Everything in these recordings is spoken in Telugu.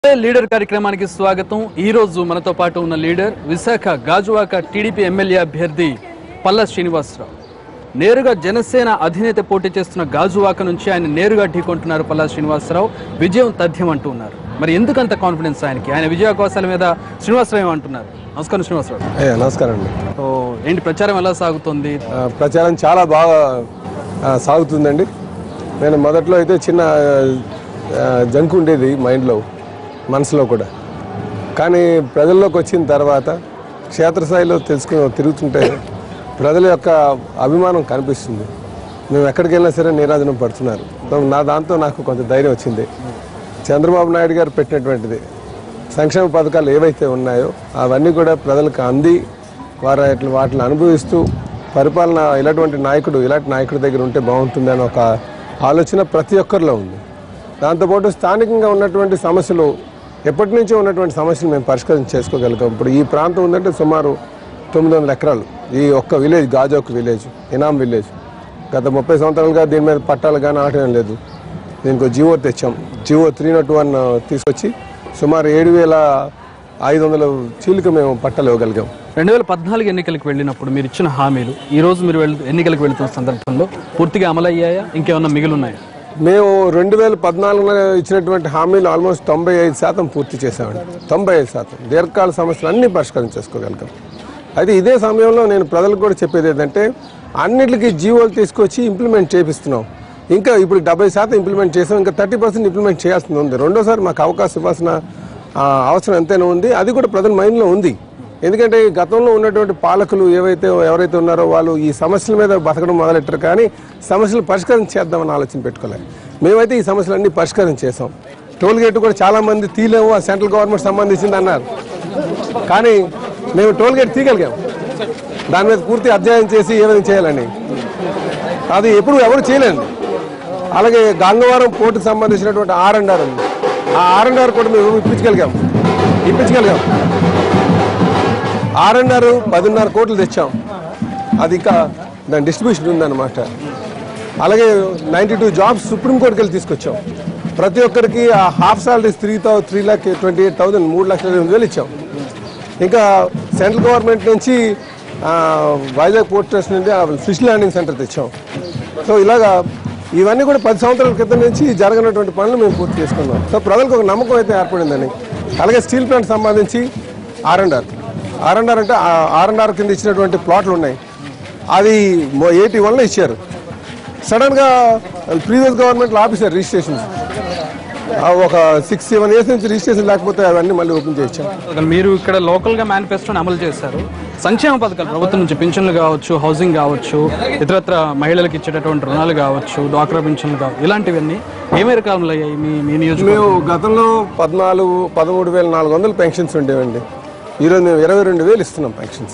లీడర్ కార్యక్రమానికి స్వాగతం ఈ రోజు మనతో పాటు ఉన్న leader Visakha Gajuwaka TDP MLA అభ్యర్థి పల్ల శ్రీనివాసరావు నేరుగా జనసేన అధినేత పోటీ చేస్తున్న గాజువాక నుంచి ఆయన నేరుగా ఢీకొంటున్నారు పల్లా శ్రీనివాసరావు విజయం తథ్యం అంటూ ఉన్నారు మరి ఎందుకంత కాన్ఫిడెన్స్ ఆయనకి ఆయన విజయావకాశాల మీద శ్రీనివాసరావు ఏమంటున్నారు నమస్కారం శ్రీనివాసరావు అయ్యా నమస్కారం అండి సో ఏంటి ప్రచారం ఎలా సాగుతోంది ఆ, ప్రచారం చాలా బాగా ఆ, సాగుతుందండి నేను మొదట్లో అయితే చిన్న ఆ, జంక్ ఉండేది మైండ్లో మనసులో కూడా కానీ ప్రజల్లోకి వచ్చిన తర్వాత క్షేత్రస్థాయిలో తెలుసుకుని తిరుగుతుంటే ప్రజల యొక్క అభిమానం కనిపిస్తుంది మేము ఎక్కడికి వెళ్ళినా సరే నీరాజనం పడుతున్నారు సో నా దాంతో నాకు కొంత ధైర్యం వచ్చింది చంద్రబాబు నాయుడు గారు పెట్టినటువంటిది సంక్షేమ పథకాలు ఏవైతే ఉన్నాయో అవన్నీ కూడా ప్రజలకు అంది వారు అట్లా వాటిని అనుభవిస్తూ పరిపాలన ఇలాంటి నాయకుడు ఇలాంటి నాయకుడి దగ్గర ఉంటే బాగుంటుంది అని ఒక ఆలోచన ప్రతి ఒక్కరిలో ఉంది దాంతోపాటు స్థానికంగా ఉన్నటువంటి సమస్యలు ఎప్పటి నుంచో ఉన్నటువంటి సమస్యలు మేము పరిష్కారం చేసుకోగలుగుతాం ఇప్పుడు ఈ ప్రాంతం ఉందంటే సుమారు తొమ్మిది వందల ఎకరాలు ఈ ఒక్క విలేజ్ గాజోక్ విలేజ్ ఇనాం విలేజ్ గత ముప్పై సంవత్సరాలుగా దీని మీద పట్టాలు కానీ ఆటం లేదు దీనికి ఒక జియో తెచ్చాం జియో త్రీ నాట్ వన్ తీసుకొచ్చి సుమారు ఏడు వేల ఐదు వందల చీలిక మేము పట్టాలు ఇవ్వగలిగాం రెండు వేల పద్నాలుగు ఎన్నికలకు వెళ్ళినప్పుడు మీరు ఇచ్చిన హామీలు ఈ రోజు మీరు వెళ్ ఎన్నికలకు వెళుతున్న సందర్భంలో పూర్తిగా అమలయ్యాయా ఇంకేమన్నా మిగిలి ఉన్నాయా మేము రెండు వేల పద్నాలుగులో ఇచ్చినటువంటి హామీలు ఆల్మోస్ట్ తొంభై ఐదు శాతం పూర్తి చేశామండి తొంభై ఐదు శాతం దీర్ఘకాల సమస్యలు అన్ని పరిష్కారం చేసుకోగలుగుతాం అయితే ఇదే సమయంలో నేను ప్రజలకు కూడా చెప్పేది ఏంటంటే అన్నిటికీ జీవోలు తీసుకొచ్చి ఇంప్లిమెంట్ చేపిస్తున్నాం ఇంకా ఇప్పుడు డెబ్బై శాతం ఇంప్లిమెంట్ చేసాం ఇంకా థర్టీ పర్సెంట్ ఇంప్లిమెంట్ చేయాల్సింది ఉంది రెండోసారి మాకు అవకాశం ఇవ్వాల్సిన ఆ, అవసరం ఎంతైనా ఉంది అది కూడా ప్రజల మైండ్లో ఉంది ఎందుకంటే ఈ గతంలో ఉన్నటువంటి పాలకులు ఏవైతే ఎవరైతే ఉన్నారో వాళ్ళు ఈ సమస్యల మీద బతకడం మొదలెట్టారు కానీ సమస్యలు పరిష్కారం చేద్దామని ఆలోచన పెట్టుకోలేదు మేమైతే ఈ సమస్యలన్నీ పరిష్కారం చేసాం టోల్ గేట్ కూడా చాలా మంది తీలేము ఆ సెంట్రల్ గవర్నమెంట్ సంబంధించింది అన్నారు కానీ మేము టోల్ గేట్ తీయగలిగాం దాని మీద పూర్తి అధ్యయనం చేసి ఏ విధంగా చేయాలని అది ఎప్పుడు ఎవరు చేయలేదు అలాగే గంగవరం పోర్టుకు సంబంధించినటువంటి ఆర్ అండ్ ఆర్ ఉంది ఆ ఆర్ అండ్ ఆర్ కూడా మేము ఇప్పించగలిగాం ఇప్పించగలిగాం ఆర్ అండ్ ఆర్ పదిన్నర కోట్లు తెచ్చాం అది ఇంకా దాని డిస్ట్రిబ్యూషన్ ఉందన్నమాట అలాగే నైంటీ టూ జాబ్స్ సుప్రీంకోర్టుకి వెళ్ళి తీసుకొచ్చాం ప్రతి ఒక్కరికి ఆ half salaries three thou three lakh twenty eight thousand మూడు లక్షల ఎనిమిది వేలు ఇచ్చాం ఇంకా సెంట్రల్ గవర్నమెంట్ నుంచి ఆ, వైజాగ్ పోర్ట్ ట్రస్ట్ నుండి ఫిష్ ల్యాండింగ్ సెంటర్ తెచ్చాం సో ఇలాగా ఇవన్నీ కూడా పది సంవత్సరాల క్రితం నుంచి జరగనటువంటి పనులు మేము పూర్తి చేసుకున్నాం సో ప్రజలకు ఒక నమ్మకం అయితే ఏర్పడిందని అలాగే స్టీల్ ప్లాంట్ సంబంధించి R and R R and R అంటే ఆర్ అండ్ ఆర్ కింద ఇచ్చినటువంటి ప్లాట్లు ఉన్నాయి అది ఎయిటీ వన్లో ఇచ్చారు సడన్గా ప్రీవియస్ గవర్నమెంట్లో ఆఫీసర్ రిజిస్ట్రేషన్స్ ఒక సిక్స్ సెవెన్ ఇయర్స్ నుంచి రిజిస్ట్రేషన్ లేకపోతే అవన్నీ మళ్ళీ ఓపెన్ చేయించాం అసలు మీరు ఇక్కడ లోకల్ గా మేనిఫెస్టోని అమలు చేశారు సంక్షేమ పథకాలు ప్రభుత్వం నుంచి పింఛన్లు కావచ్చు హౌసింగ్ కావచ్చు ఇతరత్ర మహిళలకు ఇచ్చేటటువంటి రుణాలు కావచ్చు డ్వాక్రా పింఛన్లు కావచ్చు ఇలాంటివన్నీ ఏ మేరకు అమలు అయ్యాయి మీ మీ నియోజకవర్గం మేము గతంలో పద్నాలుగు పదమూడు వేల నాలుగు వందల పెన్షన్స్ ఉండేవండి ఈరోజు మేము ఇరవై రెండు వేలు ఇస్తున్నాం పెన్షన్స్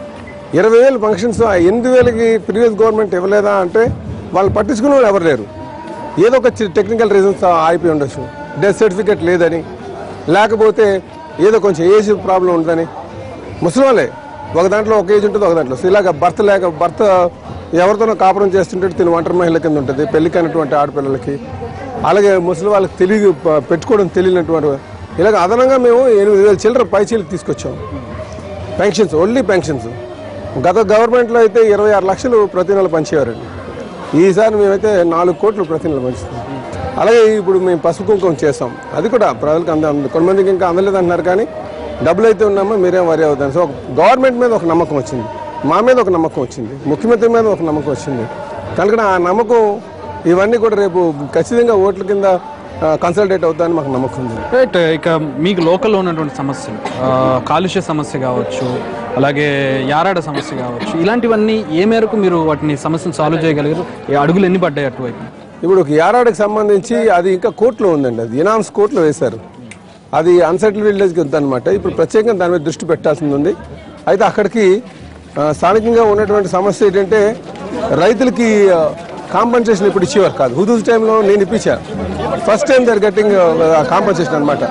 ఇరవై వేలు పెన్షన్స్ ఆ ఎనిమిది వేలకి ప్రీవియస్ గవర్నమెంట్ ఇవ్వలేదా అంటే వాళ్ళు పట్టించుకునే వాళ్ళు ఎవరు లేరు ఏదో ఒక టెక్నికల్ రీజన్స్ ఆగిపోయి ఉండొచ్చు డెత్ సర్టిఫికేట్ లేదని లేకపోతే ఏదో కొంచెం ఏజ్ ప్రాబ్లం ఉందని ముసలి వాళ్ళే ఒక దాంట్లో ఒక ఏజ్ ఉంటుంది ఒక దాంట్లో సో ఇలాగ భర్త లేక భర్త ఎవరితోనో కాపురం చేస్తుంటే తిని ఒంటరి మహిళ కింద ఉంటుంది పెళ్లికైనటువంటి ఆడపిల్లలకి అలాగే ముసలి వాళ్ళకి తెలియ ప- పెట్టుకోవడం తెలియనటువంటి ఇలాగ అదనంగా మేము ఎనిమిది వేల చిల్లర పై చీలకు తీసుకొచ్చాం పెన్షన్స్ ఓన్లీ పెన్షన్స్ గత గవర్నమెంట్లో అయితే ఇరవై ఆరు లక్షలు ప్రతి నెల పంచేవారండి ఈసారి మేమైతే నాలుగు కోట్లు ప్రతి నెల పంచుతాం అలాగే ఇప్పుడు మేము పసుపు కుంకుమ చేస్తాం అది కూడా ప్రజలకు అంద అంద- కొంతమందికి ఇంకా అందలేదు అంటున్నారు కానీ డబ్బులు అయితే ఉన్నామో మీరేం వరి అవుతారు సో గవర్నమెంట్ మీద ఒక నమ్మకం వచ్చింది మా మీద ఒక నమ్మకం వచ్చింది ముఖ్యమంత్రి మీద ఒక నమ్మకం వచ్చింది కనుక ఆ నమ్మకం ఇవన్నీ కూడా రేపు ఖచ్చితంగా ఓట్ల కింద కన్సల్టేట్ అవుతాయని మాకు నమ్మకం ఉంది రైట్ ఇక మీకు లోకల్లో ఉన్నటువంటి సమస్యలు ఆ, కాలుష్య సమస్య కావచ్చు అలాగే యారాడ సమస్య కావచ్చు ఇలాంటివన్నీ ఏ మేరకు మీరు వాటిని సమస్యను సాల్వ్ చేయగలిగారు ఈ అడుగులు ఎన్ని పడ్డాయి అటువైపు ఇప్పుడు ఒక యారాడికి సంబంధించి అది ఇంకా కోర్టులో ఉందండి అది ఇనామ్స్ కోర్టులో వేశారు అది అన్సెటిల్ విలేజ్కి వద్దనమాట ఇప్పుడు ప్రత్యేకంగా దాని మీద దృష్టి పెట్టాల్సింది ఉంది అయితే అక్కడికి ఆ, స్థానికంగా ఉన్నటువంటి సమస్య ఏంటంటే రైతులకి కాంపన్సేషన్ ఇప్పుడు ఇచ్చేవారు కాదు హుదూస్ టైంలో నేను ఇప్పించాను first time they're getting compensation అనమాట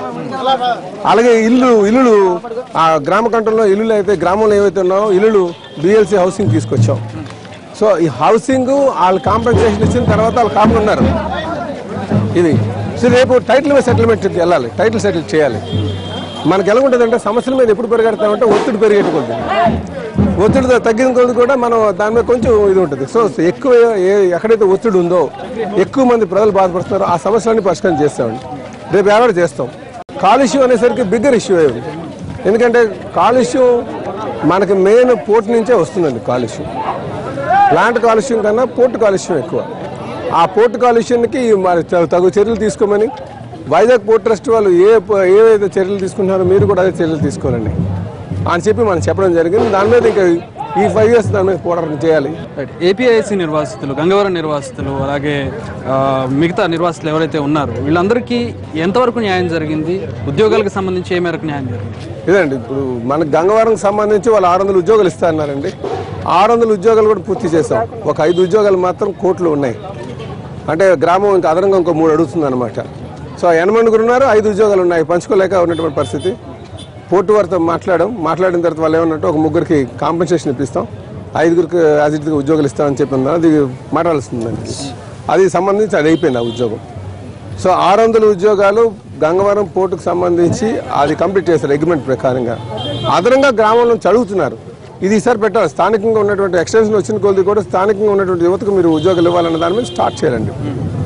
అలాగే ఇల్లు ఇల్లులు ఆ గ్రామ కంట్రోల్లో ఇల్లులు అయితే గ్రామంలో ఏవైతే ఉన్నాయో ఇల్లులు బిఎల్సి హౌసింగ్ తీసుకొచ్చాం సో ఈ హౌసింగ్ వాళ్ళు కాంపెన్సేషన్ ఇచ్చిన తర్వాత వాళ్ళు కామన్ ఉన్నారు ఇది సో రేపు టైటిల్ మీద సెటిల్మెంట్కి వెళ్ళాలి టైటిల్ సెటిల్ చేయాలి మనకి ఎలా ఉంటుందంటే సమస్యల మీద ఎప్పుడు పెరిగెడతామంటే ఒత్తిడి పెరిగేట్టు కొద్ది ఒత్తిడి తగ్గిన కొద్ది కూడా మనం దాని మీద కొంచెం ఇది ఉంటుంది సో ఎక్కువ ఏ- ఎక్కడైతే ఒత్తిడి ఉందో ఎక్కువ మంది ప్రజలు బాధపడుతున్నారో ఆ సమస్యలన్నీ పరిష్కారం చేస్తామండి రేపు ఎవరు చేస్తాం కాలుష్యం అనేసరికి బిగ్గర్ ఇష్యూ అయ్యింది ఎందుకంటే కాలుష్యం మనకి మెయిన్ పోర్ట్ నుంచే వస్తుందండి కాలుష్యం ప్లాంట్ కాలుష్యం కన్నా పోర్టు కాలుష్యం ఎక్కువ ఆ పోర్టు కాలుష్యానికి మరి త- తగు చర్యలు తీసుకోమని వైజాగ్ పోర్ట్ ట్రస్ట్ వాళ్ళు ఏ ప- ఏవైతే చర్యలు తీసుకుంటున్నారో మీరు కూడా అదే చర్యలు తీసుకోవాలండి అని చెప్పి మనం చెప్పడం జరిగింది దాని మీద ఇంకా ఈ ఫైవ్ ఇయర్స్ దాని మీద పోరాటం చేయాలి ఏపీఐసి నిర్వాసితులు గంగవరం నిర్వాసితులు అలాగే ఆ, మిగతా నిర్వాసితులు ఎవరైతే ఉన్నారో వీళ్ళందరికీ ఎంతవరకు న్యాయం జరిగింది ఉద్యోగాలకు సంబంధించి ఏ మేరకు న్యాయం జరిగింది ఇదండి ఇప్పుడు మనకు గంగవరంకి సంబంధించి వాళ్ళు ఆరు వందల ఉద్యోగాలు ఇస్తారన్నారండి ఆరు వందల ఉద్యోగాలు కూడా పూర్తి చేసాం ఒక ఐదు ఉద్యోగాలు మాత్రం కోట్లు ఉన్నాయి అంటే గ్రామం ఇంకా అదనంగా ఇంకో మూడు అడుగుతుంది అనమాట సో ఎనమండుగురు ఉన్నారు ఐదు ఉద్యోగాలు ఉన్నాయి పంచుకోలేక ఉన్నటువంటి పరిస్థితి పోర్టు వారితో మాట్లాడాం మాట్లాడిన తర్వాత వాళ్ళు ఏమన్నట్టు ఒక ముగ్గురికి కాంపెన్సేషన్ ఇప్పిస్తాం ఐదుగురికి యాజ్ ఇట్గా ఉద్యోగాలు ఇస్తామని చెప్పిన అది మాట్లాడాల్సిందండి అది సంబంధించి అది అయిపోయింది ఆ ఉద్యోగం సో ఆరు వందల ఉద్యోగాలు గంగవరం పోర్టుకు సంబంధించి అది కంప్లీట్ చేస్తారు అగ్రిమెంట్ ప్రకారంగా అదనంగా గ్రామంలో చదువుతున్నారు ఇది ఈసారి పెట్టాలి స్థానికంగా ఉన్నటువంటి ఎక్స్టెన్షన్ వచ్చిన కొద్ది కూడా స్థానికంగా ఉన్నటువంటి యువతకు మీరు ఉద్యోగాలు ఇవ్వాలన్న దాని మీద స్టార్ట్ చేయాలండి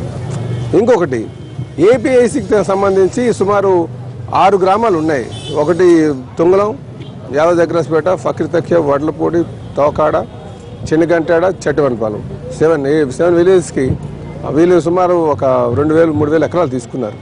ఇంకొకటి ఏపీఐసికి సంబంధించి సుమారు ఆరు గ్రామాలు ఉన్నాయి ఒకటి Tungalam Yadava Dagarapeta Fakir Takya Vadlapudi Tokada Chinnagantada Chettuvanapalem seven A seven విలేజ్కి వీళ్ళు సుమారు ఒక రెండు వేలు మూడు వేలు ఎకరాలు తీసుకున్నారు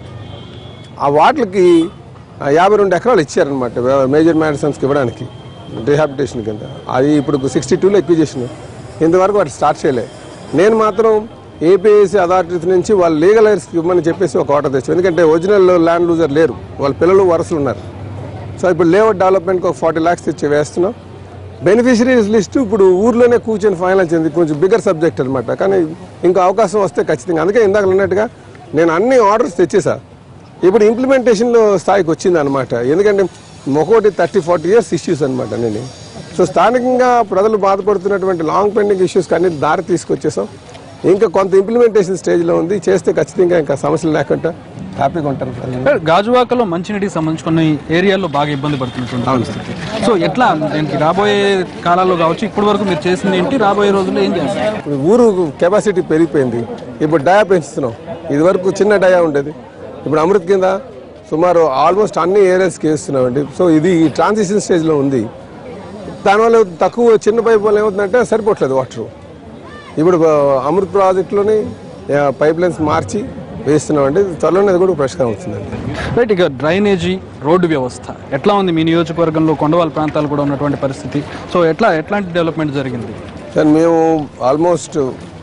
ఆ వాటికి ఆ యాభై రెండు ఎకరాలు ఇచ్చారనమాట మేజర్ మ్యాడిసన్స్కి ఇవ్వడానికి రీహాబిటేషన్ కింద అది ఇప్పుడు సిక్స్టీ టూలో ఎక్విజేషన్ ఇంతవరకు వాటి స్టార్ట్ చేయలే నేను మాత్రం ఏపీఎస్సీ అథారిటీస్ నుంచి వాళ్ళు లీగల్ ఎయిర్స్కి ఇవ్వమని చెప్పేసి ఒక ఆర్డర్ తెచ్చాం ఎందుకంటే ఒరిజినల్ ల్యాండ్ లూజర్ లేరు వాళ్ళ పిల్లలు వరుసలు ఉన్నారు సో ఇప్పుడు లేఅవుట్ డెవలప్మెంట్కి ఒక ఫార్టీ ల్యాక్స్ తెచ్చి వేస్తున్నాం బెనిఫిషరీస్ లిస్ట్ ఇప్పుడు ఊర్లోనే కూర్చొని ఫైనల్ చెంది కొంచెం బిగ్గర్ సబ్జెక్ట్ అనమాట కానీ ఇంకా అవకాశం వస్తే ఖచ్చితంగా అందుకే ఇందాక అన్నట్టుగా నేను అన్ని ఆర్డర్స్ తెచ్చేసా ఇప్పుడు ఇంప్లిమెంటేషన్లో స్థాయికి వచ్చింది అనమాట ఎందుకంటే ఒకటి థర్టీ ఫార్టీ ఇయర్స్ ఇష్యూస్ అనమాట నేను సో స్థానికంగా ప్రజలు బాధపడుతున్నటువంటి లాంగ్ పెండింగ్ ఇష్యూస్కి అన్ని దారి తీసుకొచ్చేసాం ఇంకా కొంత ఇంప్లిమెంటేషన్ స్టేజ్లో ఉంది చేస్తే ఖచ్చితంగా ఇంకా సమస్యలు లేకుండా హ్యాపీగా ఉంటారు ప్రజలు. గాజువాకలో మంచినీటికి సంబంధించి కొన్ని ఏరియాల్లో బాగా ఇబ్బంది పడుతున్నటువంటి పరిస్థితి సో ఎట్లా దీనికి రాబోయే కాలాల్లో కావచ్చు ఇప్పటి వరకు మీరు చేసింది ఏంటి రాబోయే రోజుల్లో ఏం చేస్తారు ఇప్పుడు ఊరు కెపాసిటీ పెరిగిపోయింది ఇప్పుడు డయా పెంచుతున్నాం ఇది వరకు చిన్న డయా ఉండేది ఇప్పుడు అమృత్ కింద సుమారు ఆల్మోస్ట్ అన్ని ఏరియాస్కి వేస్తున్నామండి సో ఇది ఈ ట్రాన్సిషన్ స్టేజ్లో ఉంది దానివల్ల తక్కువ చిన్న పైప్ వల్ల ఏమవుతుందంటే సరిపోవట్లేదు వాటర్ ఇప్పుడు ఆ, అమృత్ ప్రాజెక్టులోని పైప్ లైన్స్ మార్చి వేస్తున్నామండి త్వరలోనే అది కూడా పరిష్కారం అవుతుందండి రైట్ ఇక డ్రైనేజీ రోడ్డు వ్యవస్థ ఎట్లా ఉంది మీ నియోజకవర్గంలో కొండవాళ్ళ ప్రాంతాలు కూడా ఉన్నటువంటి పరిస్థితి సో ఎట్లా ఎట్లాంటి డెవలప్మెంట్ జరిగింది సార్ మేము ఆల్మోస్ట్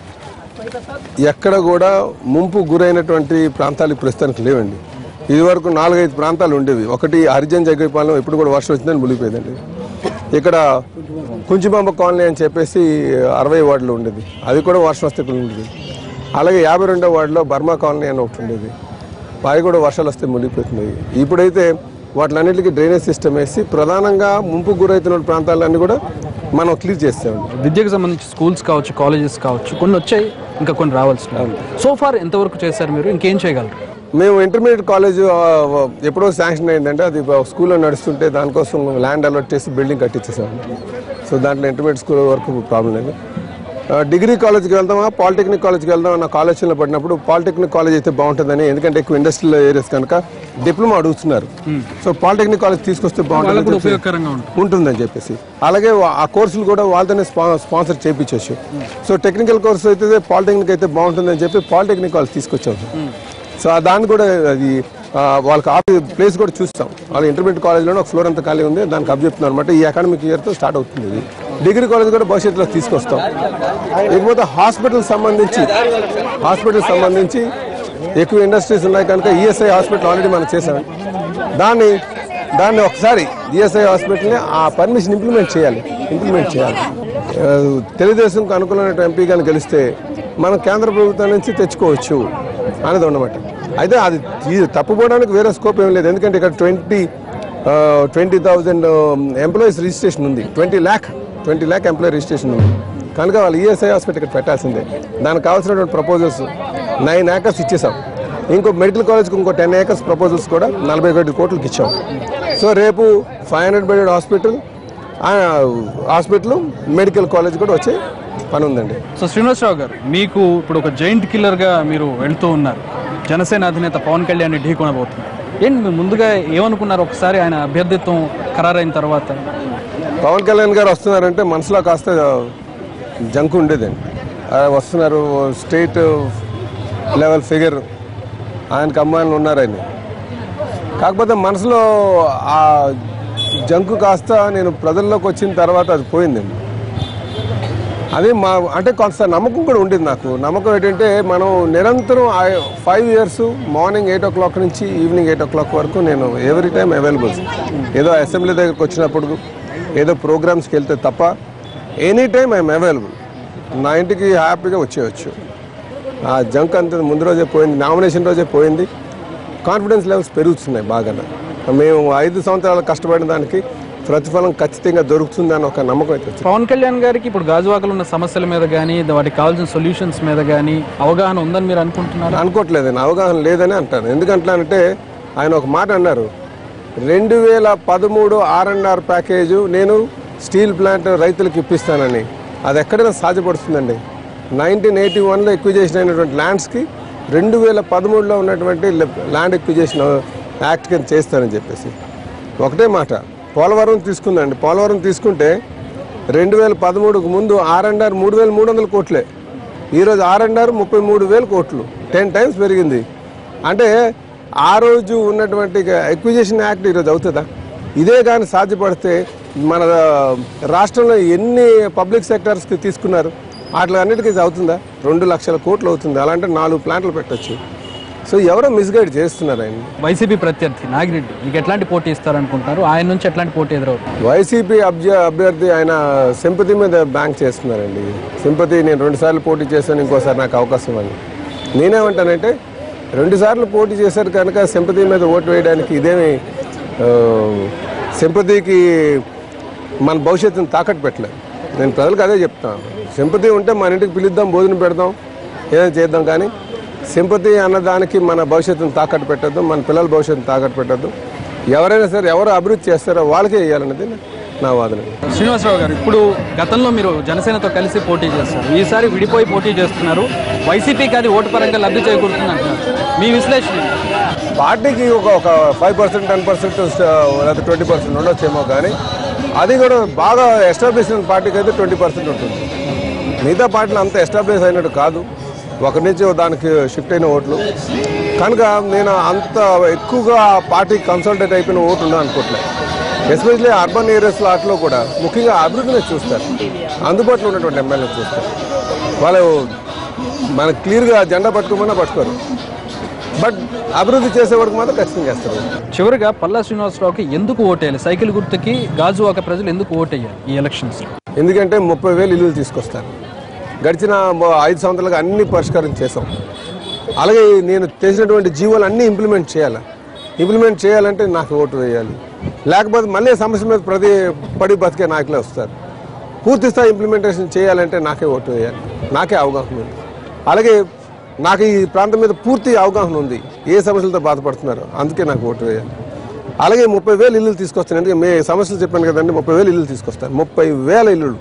ఎక్కడ కూడా ముంపు గురైనటువంటి ప్రాంతాలు ప్రస్తుతానికి లేవండి ఇది వరకు నాలుగైదు ప్రాంతాలు ఉండేవి ఒకటి హరిజన్ జగ్గపాలెం ఇప్పుడు కూడా వర్షం వచ్చిందని మునిగిపోయిందండి ఇక్కడ కుంచిబాంబ కాలనీ అని చెప్పేసి అరవై వార్డులో ఉండేది అది కూడా వర్షం వస్తే ఉండేది అలాగే యాభై రెండో వార్డులో బర్మా కాలనీ అని ఒకటి ఉండేది అవి కూడా వర్షాలు వస్తే మునిగిపోతున్నాయి ఇప్పుడైతే వాటిలన్నిటికీ డ్రైనేజ్ సిస్టమ్ వేసి ప్రధానంగా ముంపు గురైతున్న ప్రాంతాలన్నీ కూడా మనం క్లియర్ చేస్తామండి విద్యకు సంబంధించి స్కూల్స్ కావచ్చు కాలేజెస్ కావచ్చు కొన్ని వచ్చాయి ఇంకా కొన్ని రావాల్సి సో ఫార్ ఎంతవరకు చేశారు మీరు ఇంకేం చేయగలరు మేము ఇంటర్మీడియట్ కాలేజ్ ఆ, ఎప్పుడో శాంక్షన్ అయిందంటే అది స్కూల్లో నడుస్తుంటే దానికోసం ల్యాండ్ అలర్ట్ చేసి బిల్డింగ్ కట్టించేసాం సో దాంట్లో ఇంటర్మీడియట్ స్కూల్ వరకు ప్రాబ్లం లేదు ఆ, డిగ్రీ కాలేజ్కి వెళ్దామా పాలిటెక్నిక్ కాలేజ్కి వెళ్దామా నా ఆలోచనలో పడినప్పుడు పాలిటెక్నిక్ కాలేజ్ అయితే బాగుంటుందని ఎందుకంటే ఎక్కువ ఇండస్ట్రియల్ ఏరియాస్ కనుక డిప్లొమా అడుగుతున్నారు సో పాలిటెక్నిక్ కాలేజ్ తీసుకొస్తే వాళ్ళకు బాగుంటుంది కూడా ఉపయోగకరంగా ఉంటుంది ఉంటుందని చెప్పేసి అలాగే వా- ఆ కోర్సులు కూడా వాళ్ళతోనే స్పా- స్పాన్సర్ చేయించవచ్చు సో టెక్నికల్ కోర్స్ అయితే పాలిటెక్నిక్ అయితే బాగుంటుందని చెప్పి పాలిటెక్నిక్ వాళ్ళు తీసుకొచ్చాం సో ఆ దాన్ని కూడా అది ఆ, వాళ్ళకి ఆఫీస్ ప్లేస్ కూడా చూస్తాం వాళ్ళ ఇంటర్మీడియట్ కాలేజ్లోనే ఒక ఫ్లోర్ అంతా ఖాళీ ఉంది దానికి అభ్యర్థున్నారు అనమాట ఈ అకాడమిక్ ఇయర్తో స్టార్ట్ అవుతుంది ఇది డిగ్రీ కాలేజ్ కూడా భవిష్యత్తులో తీసుకొస్తాం ఇకపోతే హాస్పిటల్ సంబంధించి హాస్పిటల్ సంబంధించి ఎక్కువ ఇండస్ట్రీస్ ఉన్నాయి కనుక ఈఎస్ఐ హాస్పిటల్ ఆల్రెడీ మనం చేసాం దాన్ని దాన్ని ఒకసారి ఈఎస్ఐ హాస్పిటల్ని ఆ పర్మిషన్ ఇంప్లిమెంట్ చేయాలి ఇంప్లిమెంట్ చేయాలి ఆ, తెలుగుదేశంకు అనుకూలమైన ఎంపీ కానీ గెలిస్తే మనం కేంద్ర ప్రభుత్వం నుంచి తెచ్చుకోవచ్చు అనేది ఉన్నమాట అయితే అది తీ- తప్పుపోవడానికి వేరే స్కోప్ ఏం లేదు ఎందుకంటే ఇక్కడ twenty twenty thousand employees registration ఉంది twenty lakh twenty lakh employee registration ఉంది కనుక వాళ్ళు ఈఎస్ఐ హాస్పిటల్ ఇక్కడ పెట్టాల్సిందే దానికి కావాల్సినటువంటి ప్రపోజల్స్ నైన్ ఏకర్స్ ఇచ్చేసాం ఇంకో మెడికల్ కాలేజ్కి ఇంకో టెన్ ఏకర్స్ ప్రపోజల్స్ కూడా నలభై ఒకటి కోట్లకి ఇచ్చాం సో రేపు five hundred bedded hospital hospital medical college కూడా వచ్చే పని ఉందండి సో శ్రీనివాసరావు గారు మీకు ఇప్పుడు ఒక జైంట్ కిల్లర్గా మీరు వెళ్తూ ఉన్నారు జనసేన అధినేత పవన్ కళ్యాణ్ ఢీకొనబోతున్నారు ఏంటి మీరు ముందుగా ఏమనుకున్నారు ఒకసారి ఆయన అభ్యర్థిత్వం ఖరారైన తర్వాత పవన్ కళ్యాణ్ గారు వస్తున్నారంటే మనసులో కాస్త జంకు ఉండేదండి ఆ, వస్తున్నారు స్టేట్ లెవెల్ ఫిగర్ ఆయనకు అమ్మాయిలు ఉన్నారని కాకపోతే మనసులో ఆ జంకు కాస్త నేను ప్రజల్లోకి వచ్చిన తర్వాత అది పోయిందండి అది మా అంటే కొంత నమ్మకం కూడా ఉండేది నాకు నమ్మకం ఏంటంటే మనం నిరంతరం five years morning eight o'clock నుంచి ఈవినింగ్ ఎయిట్ ఓ క్లాక్ వరకు నేను ఎవ్రీ టైం అవైలబుల్ ఏదో అసెంబ్లీ దగ్గరకు వచ్చినప్పుడు ఏదో ప్రోగ్రామ్స్కి వెళ్తే తప్ప ఎనీ టైం ఐఎమ్ అవైలబుల్ నా ఇంటికి హ్యాపీగా వచ్చేయచ్చు ఆ జంక్ అంత ముందు రోజే పోయింది నామినేషన్ రోజే పోయింది కాన్ఫిడెన్స్ లెవెల్స్ పెరుగుతున్నాయి బాగా మేము ఐదు సంవత్సరాలు కష్టపడిన దానికి ప్రతిఫలం ఖచ్చితంగా దొరుకుతుందని ఒక నమ్మకం అయితే వచ్చింది. పవన్ కళ్యాణ్ గారికి ఇప్పుడు గాజువాకలు ఉన్న సమస్యల మీద కానీ వాటికి కావాల్సిన సొల్యూషన్స్ మీద కానీ అవగాహన ఉందని మీరు అనుకుంటున్నారు అనుకోవట్లేదండి అవగాహన లేదని అంటాను ఎందుకంటే ఆయన ఒక మాట అన్నారు రెండు వేల పదమూడు ఆర్ అండ్ ఆర్ ప్యాకేజు నేను స్టీల్ ప్లాంట్ రైతులకు ఇప్పిస్తానని అది ఎక్కడైనా సాధ్యపడుతుందండి నైన్టీన్ ఎయిటీ వన్లో ఎక్విజేషన్ అయినటువంటి ల్యాండ్స్కి రెండు వేల పదమూడులో ఉన్నటువంటి ల్యాండ్ ఎక్విజేషన్ యాక్ట్ కింద చేస్తానని చెప్పేసి ఒకటే మాట పోలవరం తీసుకుందండి పోలవరం తీసుకుంటే రెండు వేల పదమూడుకు ముందు ఆర్ అండ్ ఆర్ మూడు వేల మూడు వందల కోట్లే ఈరోజు ఆర్ అండ్ ఆర్ ముప్పై మూడు వేల కోట్లు టెన్ టైమ్స్ పెరిగింది అంటే ఆ రోజు ఉన్నటువంటి ఎక్విజేషన్ యాక్ట్ ఈరోజు అవుతుందా ఇదే కానీ సాధ్యపడితే మన రాష్ట్రంలో ఎన్ని పబ్లిక్ సెక్టర్స్కి తీసుకున్నారు వాటి అన్నిటికీ ఇది అవుతుందా రెండు లక్షల కోట్లు అవుతుంది అలా అంటే నాలుగు ప్లాంట్లు పెట్టొచ్చు సో ఎవరో మిస్గైడ్ చేస్తున్నారు ఆయన వైసీపీ ప్రత్యర్థి నాగిరెడ్డి మీకు ఎట్లాంటి పోటీ ఇస్తారనుకుంటున్నారు ఆయన నుంచి ఎట్లాంటి పోటీ ఎదురవుతుంది వైసీపీ అభ్య అభ్యర్థి ఆయన సింపతి మీద బ్యాంక్ చేస్తున్నారండి సింపతి నేను రెండుసార్లు పోటీ చేశాను ఇంకోసారి నాకు అవకాశం అని నేనేమంటానంటే రెండుసార్లు పోటీ చేశారు కనుక సింపతి మీద ఓటు వేయడానికి ఇదేమి ఆ, సింపతికి మన భవిష్యత్తుని తాకట్టు పెట్టలేదు నేను ప్రజలకు అదే చెప్తాను సింపతి ఉంటే మన ఇంటికి పిలుద్దాం భోజనం పెడదాం ఏదైనా చేద్దాం కానీ సింపతి అన్నదానికి మన భవిష్యత్తును తాకట్టు పెట్టద్దు మన పిల్లల భవిష్యత్తును తాకట్టు పెట్టద్దు ఎవరైనా సరే ఎవరు అభివృద్ధి చేస్తారో వాళ్ళకే వేయాలన్నది నా వాదన శ్రీనివాసరావు గారు ఇప్పుడు గతంలో మీరు జనసేనతో కలిసి పోటీ చేస్తారు ఈసారి విడిపోయి పోటీ చేస్తున్నారు వైసీపీకి అది ఓటు పరంగా లబ్ధి చేకూరుతుంది అంటున్నారు మీ విశ్లేషణ ఏంటి? పార్టీకి ఒక ఒక ఫైవ్ పర్సెంట్ టెన్ పర్సెంట్ లేదా ట్వంటీ పర్సెంట్ ఉండొచ్చేమో కానీ అది కూడా బాగా ఎస్టాబ్లిష్ అయిన పార్టీకి అయితే ట్వంటీ పర్సెంట్ ఉంటుంది మిగతా పార్టీలు అంత ఎస్టాబ్లిష్ అయినట్టు కాదు ఒకరి నుంచి దానికి షిఫ్ట్ అయిన ఓట్లు కనుక నేను అంత ఎక్కువగా పార్టీ కన్సల్టేట్ అయిపోయిన ఓట్లు ఉందని అనుకోవట్లేదు ఎస్పెషల్లీ అర్బన్ ఏరియాస్ వాటిలో కూడా ముఖ్యంగా అభివృద్ధిని చూస్తారు అందుబాటులో ఉన్నటువంటి ఎమ్మెల్యే చూస్తారు వాళ్ళు మనకు క్లియర్గా జెండా పట్టుకోమన్నా పట్టుకోరు బట్ అభివృద్ధి చేసే వరకు మాత్రం ఖచ్చితంగా చేస్తారు చివరిగా పల్లా శ్రీనివాసరావుకి ఎందుకు ఓటేయాలి సైకిల్ గుర్తుకి గాజువాక ప్రజలు ఎందుకు ఓటేయాలి ఈ ఎలక్షన్స్ ఎందుకంటే ముప్పై వేలు ఇల్లులు తీసుకొస్తారు గడిచిన మొ- ఐదు సంవత్సరాలుగా అన్ని పరిష్కారం చేసాం అలాగే నేను చేసినటువంటి జీవోలు అన్నీ ఇంప్లిమెంట్ చేయాలి ఇంప్లిమెంట్ చేయాలంటే నాకు ఓటు వేయాలి లేకపోతే మళ్ళీ సమస్య మీద ప్రతి పడి బతికే నాయకులే వస్తారు పూర్తి స్థాయి ఇంప్లిమెంటేషన్ చేయాలంటే నాకే ఓటు వేయాలి నాకే అవగాహన ఉంది అలాగే నాకు ఈ ప్రాంతం మీద పూర్తి అవగాహన ఉంది ఏ సమస్యలతో బాధపడుతున్నారో అందుకే నాకు ఓటు వేయాలి అలాగే ముప్పై వేలు ఇల్లులు తీసుకొస్తాను ఎందుకంటే మే సమస్యలు చెప్పాను కదండి ముప్పై వేలు ఇల్లులు తీసుకొస్తాను ముప్పై వేల ఇల్లులు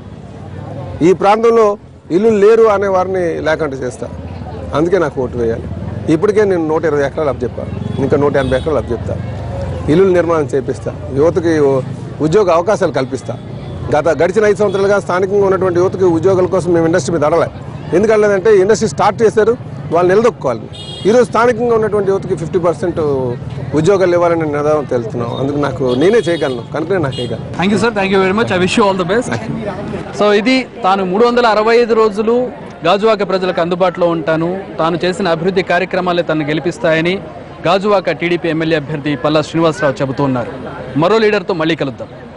ఈ ప్రాంతంలో ఇల్లు లేరు అనే వారిని లేకుండా చేస్తా అందుకే నాకు ఓటు వేయాలి ఇప్పటికే నేను నూట ఇరవై ఎకరాలు అప్పచెప్పాను ఇంకా నూట ఎనభై ఎకరాలు అప్పచెప్తా ఇల్లులు నిర్మాణం చేపిస్తా యువతకి ఉ- ఉద్యోగ అవకాశాలు కల్పిస్తా గత గడిచిన ఐదు సంవత్సరాలుగా స్థానికంగా ఉన్నటువంటి యువతకి ఉద్యోగాల కోసం మేము ఇండస్ట్రీ మీద అడలే ఎందుకంటే ఇండస్ట్రీ స్టార్ట్ చేశారు వాళ్ళు నిలదొక్కుకోవాలి ఈరోజు స్థానికంగా ఉన్నటువంటి యువతకి ఫిఫ్టీ పర్సెంట్ ఉద్యోగాలు ఇవ్వాలని నిదానం తెలుస్తున్నాం అందుకు నాకు నేనే చేయగలను కనుకనే నాకు చేయగలను thank you sir thank you very much I wish you all the best so ఇది తాను మూడు వందల అరవై ఐదు రోజులు గాజువాక ప్రజలకు అందుబాటులో ఉంటాను తాను చేసిన అభివృద్ధి కార్యక్రమాలే తనను గెలిపిస్తాయని గాజువాక టీడీపీ ఎమ్మెల్యే అభ్యర్థి పల్లా శ్రీనివాసరావు చెబుతూ ఉన్నారు మరో లీడర్తో మళ్ళీ కలుద్దాం